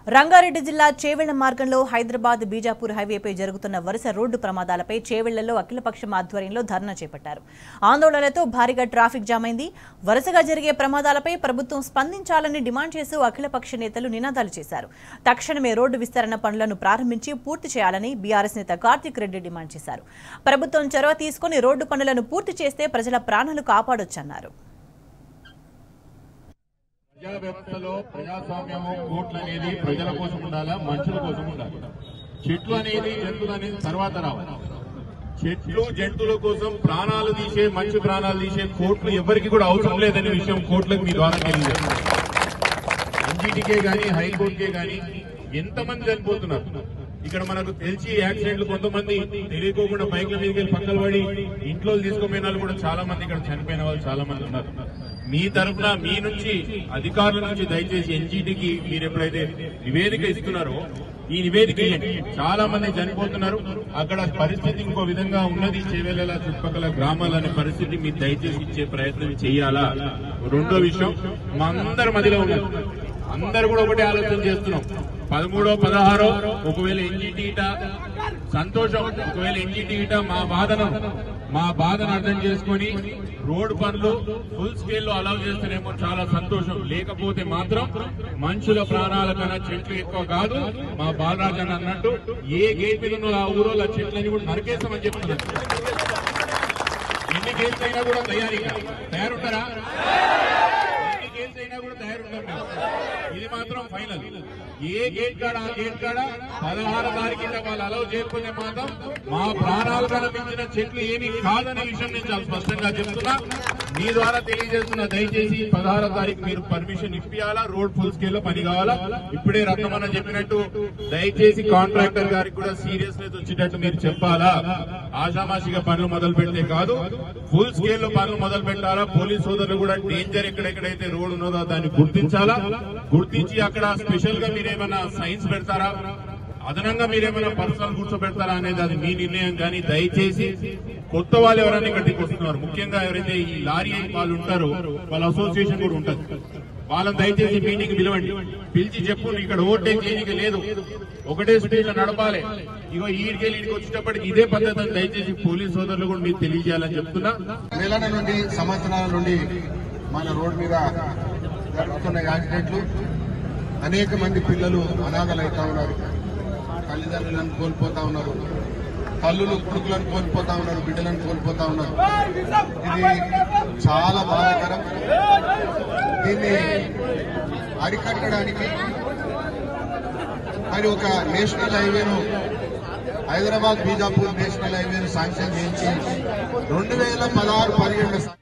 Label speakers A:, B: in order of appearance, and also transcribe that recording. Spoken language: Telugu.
A: రంగారెడ్డి జిల్లా చేవెళ్ల మార్గంలో హైదరాబాద్ బీజాపూర్ హైవేపై జరుగుతున్న వరుస రోడ్డు ప్రమాదాలపై చేవెళ్లలో అఖిలపక్షం ఆధ్వర్యంలో ధర్నా చేపట్టారు ఆందోళనలతో భారీగా ట్రాఫిక్ జామ్ అయింది వరుసగా జరిగే ప్రమాదాలపై ప్రభుత్వం స్పందించాలని డిమాండ్ చేస్తూ అఖిలపక్ష నేతలు నినాదాలు చేశారు తక్షణమే రోడ్డు విస్తరణ పనులను ప్రారంభించి పూర్తి చేయాలని బీఆర్ఎస్ నేత కార్తిక్ రెడ్డి డిమాండ్ చేశారు ప్రభుత్వం చొరవ తీసుకుని రోడ్డు పనులను పూర్తి చేస్తే ప్రజల ప్రాణాలు కాపాడొచ్చన్నారు
B: ప్రజా వ్యవస్థలో ప్రజాస్వామ్యము కోట్లు అనేది ప్రజల కోసం ఉండాలా మనుషుల కోసం ఉండాలి చెట్లు అనేది జంతువులు అనేది తర్వాత రావాలి చెట్లు జంతువుల కోసం ప్రాణాలు తీసే మంచి ప్రాణాలు తీసే కోట్లు ఎవరికి కూడా అవసరం లేదనే విషయం కోట్లకు మీ ద్వారా తెలియజేస్తుంది ఎన్జీటీకే గాని హైకోర్టుకే గాని ఎంతమంది చనిపోతున్నారు ఇక్కడ మనకు తెలిసి యాక్సిడెంట్లు కొంతమంది తెలియకోకుండా బైక్ల మీదకి వెళ్ళి పక్కన పడి ఇంట్లో తీసుకోపోయిన వాళ్ళు కూడా చాలా మంది ఇక్కడ చనిపోయిన వాళ్ళు చాలా మంది ఉన్నారు మీ తరఫున మీ నుంచి అధికారుల నుంచి దయచేసి ఎన్జీటీకి మీరు ఎప్పుడైతే నివేదిక ఇస్తున్నారో ఈ నివేదిక ఇవ్వండి చాలా మంది చనిపోతున్నారు అక్కడ పరిస్థితి ఇంకో విధంగా ఉన్నది చేవేళ చుట్టుపక్కల గ్రామాలనే పరిస్థితి మీరు దయచేసి ఇచ్చే ప్రయత్నం చేయాలా రెండో విషయం మా అందరి మధ్యలో ఉన్నారు అందరు కూడా ఒకటే ఆలోచన చేస్తున్నాం పదమూడో పదహారో ఒకవేళ ఎన్జిటి ఇట సంతోషం ఒకవేళ ఎన్జిటి ఇట మా బాధను మా బాధను అర్థం చేసుకొని రోడ్డు పనులు ఫుల్ స్కేల్ లో అలౌ చేస్తేనేమో చాలా సంతోషం లేకపోతే మాత్రం మనుషుల ప్రాణాల కన్నా చెట్లు ఎక్కువ కాదు మా బాలరాజన్ అన్నట్టు ఏ గేట్ మీద ఉన్న ఆ ఊరోళ్ళ చెట్లని కూడా నరికేస్తామని చెప్తున్నారు ఎన్ని గేట్స్ అయినా కూడా తయారీగా తయారుంటారా ఎన్ని గేట్స్ అయినా కూడా తయారుంటాం మేము ఇది మాత్రం ఫైనల్ ఏ గేట్ కాడ ఆ గేట్ కాడ పదహారు తారీఖు వాళ్ళు అలౌ చేయకపోతే మాత్రం మా ప్రాణాలు కనిపించిన చెట్లు ఏమీ కాదనే విషయం నేను చాలా స్పష్టంగా చెప్తున్నా మీ ద్వారా తెలియజేస్తున్నా దయచేసి పదహారో తారీఖు మీరు పర్మిషన్ ఇప్పియాలా రోడ్ ఫుల్ స్కేల్ లో పని కావాలా ఇప్పుడే రత్నమన్న చెప్పినట్టు దయచేసి కాంట్రాక్టర్ గారికి కూడా సీరియస్నెస్ వచ్చేటట్టు మీరు చెప్పాలా ఆషామాషిగా పనులు మొదలు పెడితే కాదు ఫుల్ స్కేల్ లో పనులు మొదలు పెట్టాలా పోలీస్ సోదరులు కూడా డేంజర్ ఎక్కడెక్కడైతే రోడ్ ఉన్నదో దాన్ని గుర్తించాలా గుర్తించి అక్కడ స్పెషల్ గా మీరేమైనా సైన్స్ పెడతారా అదనంగా మీరేమైనా పర్సనల్ కూర్చోబెడతారా అనేది అది మీ నిర్ణయం కానీ దయచేసి కొత్త వాళ్ళు ఎవరైనా ఇక్కడికి వస్తున్నారు ముఖ్యంగా ఎవరైతే ఈ లారీ వాళ్ళు ఉంటారో వాళ్ళ అసోసియేషన్ కూడా ఉంటుంది వాళ్ళని దయచేసి మీటింగ్ పిలవండి పిలిచి చెప్పు ఇక్కడ ఓటే క్లినిక్ లేదు ఒకటే స్పీడ్ లో నడపాలి ఇగో ఈడికెళ్ళి ఈడికి వచ్చేటప్పటికి ఇదే పద్ధతి అని దయచేసి పోలీస్ సోదరులు కూడా మీకు తెలియజేయాలని చెప్తున్నా
C: నెలల నుండి సంవత్సరాల నుండి మన రోడ్ మీద జరుగుతున్న యాక్సిడెంట్లు అనేక మంది పిల్లలు అనాథలైతా ఉన్నారు తల్లిదండ్రులను కోల్పోతా ఉన్నారు తల్లులు కొడుకులను కోల్పోతా ఉన్నారు బిడ్డలను కోల్పోతా ఉన్నారు ఇది చాలా బాధాకరం దీన్ని అరికట్టడానికి మరి ఒక నేషనల్ హైవేను హైదరాబాద్ బీజాపూర్ నేషనల్ హైవేను శాంక్షన్ చేయించి రెండు వేల పదహారు పదిహేడు